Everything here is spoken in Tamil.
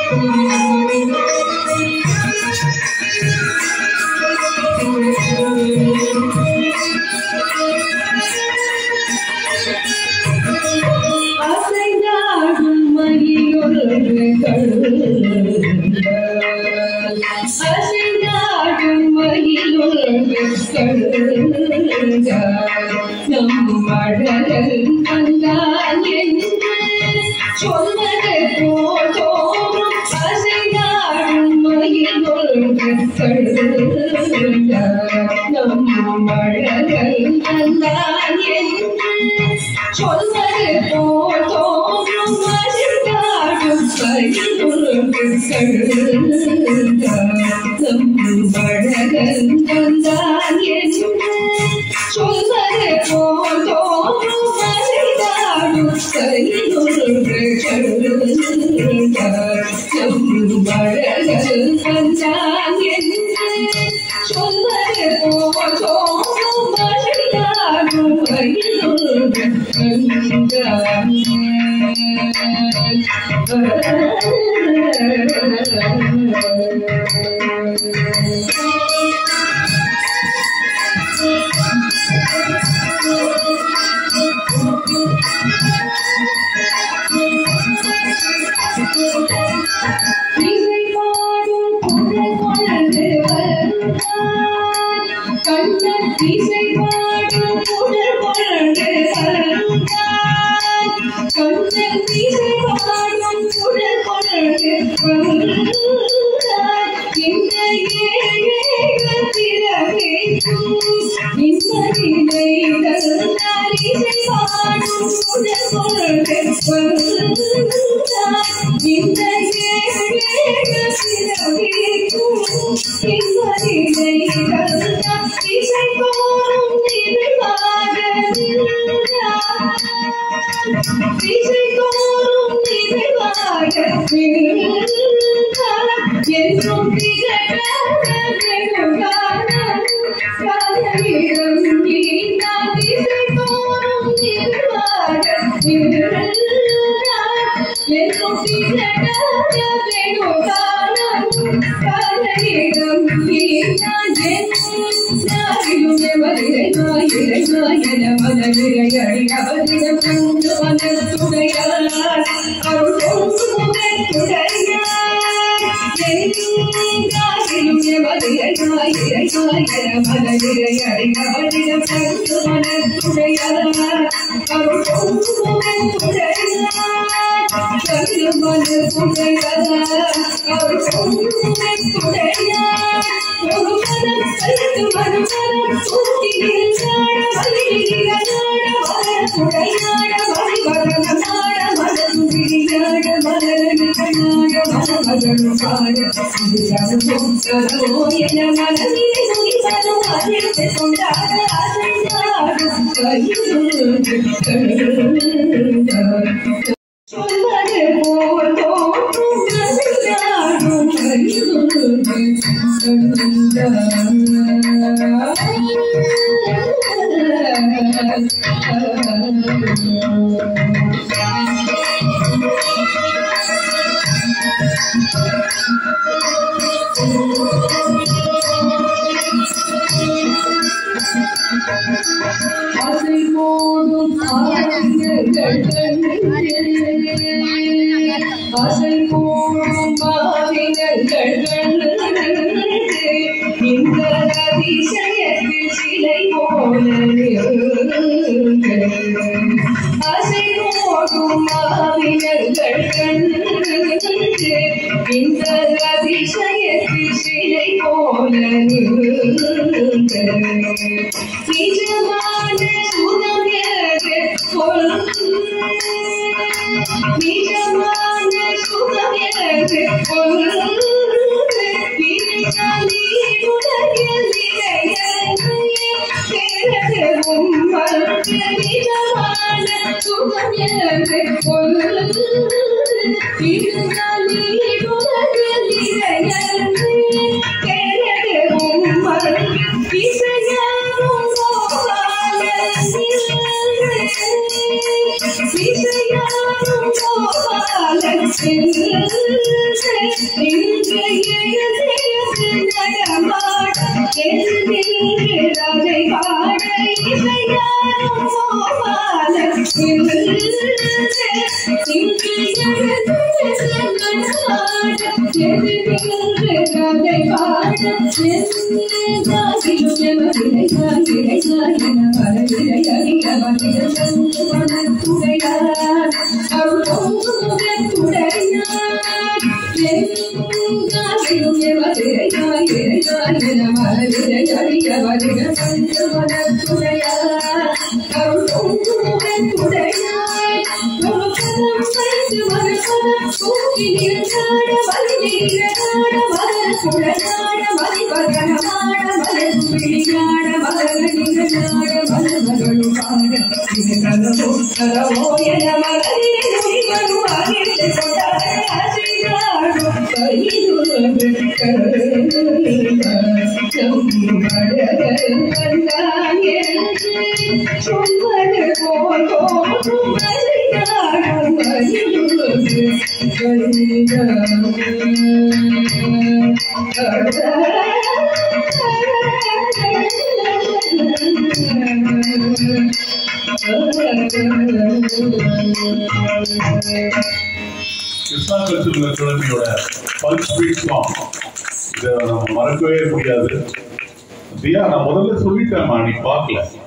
அசைந்தாடும் மகிழொரு அசைந்தாடும் மகிழொரு நம் அழகல் வந்தான் என்று சொல்வது போதோறும் அசைந்தாடும் மகிழொரு நம் அழகல் வந்தான் என்று சொல்வது போதோறும் அசைந்தாடும் மகிழொரு வந்தான் என்று சொல்வது போதோறும் அசைந்தாடும் மழகல் வந்தான் என்று சொல்வது போதோறும் அசைந்தாடும் இசை பாடும் குரல் கொண்டு வந்தாய். கண்ணன் இசை பாடும் குரல் கொண்டு வந்தாய். கண்ணன் இசை பாடும் குரல் கொண்டு வந்தாய். இந்த ஏழேழு பிறவிக்கும் இந்த நிலை தந்தாய். இசை பாடும் குரல் கொண்டு வந்தாய். இந்த ஏழேழு பிறவிக்கும் இந்த நிலை தந்தாய். இசை போலும் நிறைவாக நின்றாய். இசை போலும் நிறைவாக நின்றாய். என்றும் திகழாத வெகுகாலம் காதலிடம் நீந்தான். இசை போலும் நிறைவாக நின்றாய். என்றும் திகழாத வெகுகாலம் காதலிடம் நீந்தான். என்றும் நாயிலும் எவரிடை நாயிடை நாயன மனதிரை அடியவரிடம் கண்டு மனத்துடையார் அருள் கொண்டு முகத்துடையார் எங்காயிலும் எவரிடை நாயிடை நாயன மனதிரை அடியவரிடம் கண்டு மனத்துடையார் அருள் கொண்டு முகத்துடையார் கண்டு மனத்துடையார் அருள் கொண்டு முகத்துடையார் ஒரு மனம் கலந்து மறுமனம் தூக்கி நின்றாட வலியிலாட மலத்துடையாட மணிவதன நாட மலதுரியாட மலரடிகளாட மலமகளும் பாட இது சர்வம் சரோ என மனதிலே துணிவதும் அறிந்து கொண்டாட அசைந்தாடும் கையுள் சொல்வது போல் தோற்றும் நசிந்தாடும் ஆசை போடும் ஆசைகள் ஆசை போடும் மாவினர்கள் இந்த அதிசயத்தில் சிலை போல ஆசை போடும் மாவினர்கள் இந்த அதிசயத்தில் சிலை போல நிஜமான சுகம் எது சொல் நிஜமான சுகம் எது சொல் நீ உலகில் நிறையவும் நிஜமான சுகம் எது சொல் இதுதான் நீ உலகில் நிறையவும் இசையாரும் கோபாலன் இசையாரும் கோபாலன் வருக வந்து மனத்துடையார் கருத்துடையாய் ஒரு பதம் வந்து ஒரு பதம் தூக்கி நின்றாட மதி நீராட மலர் சுடனாட மதி பகனமாட மலர் விழியாட மலர் நிகழாட மலர் மகளும் பாட இது கதவோ கதவோ என மகளிரே நுனி வரும் அகிழ்ந்து கொண்டாட ஆசையாடும் கிருஷ்ணா கல்ச்சுரல் அகாடமியோட பல்ஸ் பீட் சாங் இதை நம்ம மறக்கவே முடியாது தியா நான் முதல்ல சொல்லிட்டேன்மா நீ பார்க்கல